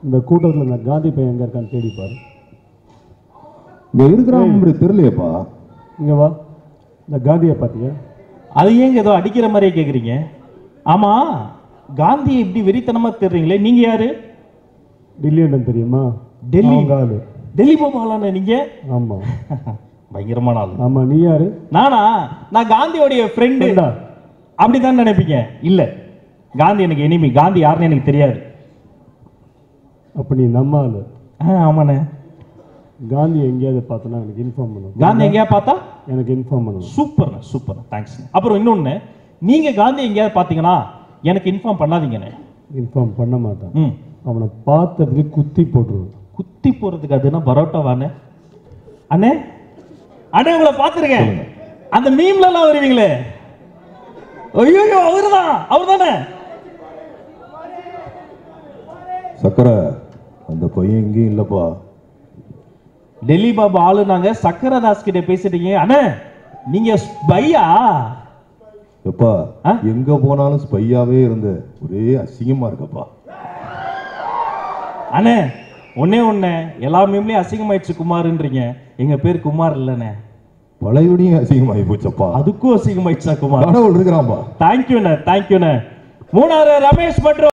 இந்த கூட்டத்தில் இந்த காந்தி பையன் எங்கே இருக்கான்னு தேடி பாரு இங்க இருக்கிறான் தெரியலையேப்பா இங்கே வா இந்த காந்தியை பார்த்தியா அது ஏங்க ஏதோ அடிக்கிற மாதிரியே கேக்குறீங்க ஆமா காந்தி இப்படி வெறித்தனமா தெரிறீங்களே நீங்க யாரு டில்லியண்டன் தெரியுமா டெல்லி அவங்க ஆளு டெல்லி போகலான்னு நீங்க ஆமாம் பயங்கரமான ஆள் ஆமாம் நீ யாரு நானா நான் காந்தியோடைய ஃப்ரெண்டு ஃப்ரெண்டா அப்படிதான் நினைப்பீங்க இல்ல காந்தி எனக்கு எனிமி காந்தி யாருன்னு எனக்கு தெரியாது அப்போ நீ நம்ம ஆளு ஆ, ஆமாண்ணே காந்தி எங்கேயாவது பார்த்தனா எனக்கு இன்ஃபார்ம் பண்ணணும் காந்தி எங்கேயா பார்த்தா எனக்கு இன்ஃபார்ம் பண்ணணும் சூப்பர் சூப்பர் தேங்க்ஸ் அப்புறம் இன்னொன்னு நீங்க காந்தி எங்கேயாவது பார்த்தீங்கன்னா எனக்கு இன்ஃபார்ம் பண்ணாதீங்கண்ணே இன்ஃபார்ம் பண்ண மாட்டான் ம் அவனை பார்த்ததுக்கு குத்தி போட்டுருவேன் குத்தி போறதுக்கு அதுன்னா பரோட்டாவானே அண்ணே அண்ணே உங்களை பார்த்துருக்கேன் அந்த மீம்ல எல்லாம் வருவீங்களே ஐயோ அவருதான் அவர்தானே சக்கரை அந்த பையன் எங்கேயும் இல்லப்பா டெல்லி பாபா ஆளுனாங்க சக்கரதாஸ் கிட்ட பேசிட்டீங்க அண்ணே நீங்க பையா எப்பா ஆ? எங்க போனாலும் ஸ்பையாவே இருந்த ஒரே அசிங்கமா இருக்கப்பா அண்ணே ஒண்ணே ஒண்ணே எல்லா மீம்லயும் அசிங்கமாயிடுச்சு குமார்ன்றீங்க எங்க பேர் குமார் இல்லைண்ணே பழையபடியும் அசிங்கமாகி போச்சப்பா அதுக்கும் அசிங்கமாயிடுச்சா குமார் கடவுள் இருக்கிறான்பா தேங்க்யூண்ணே தேங்க்யூண்ணே மூணாறு ரமேஷ் மற்றும்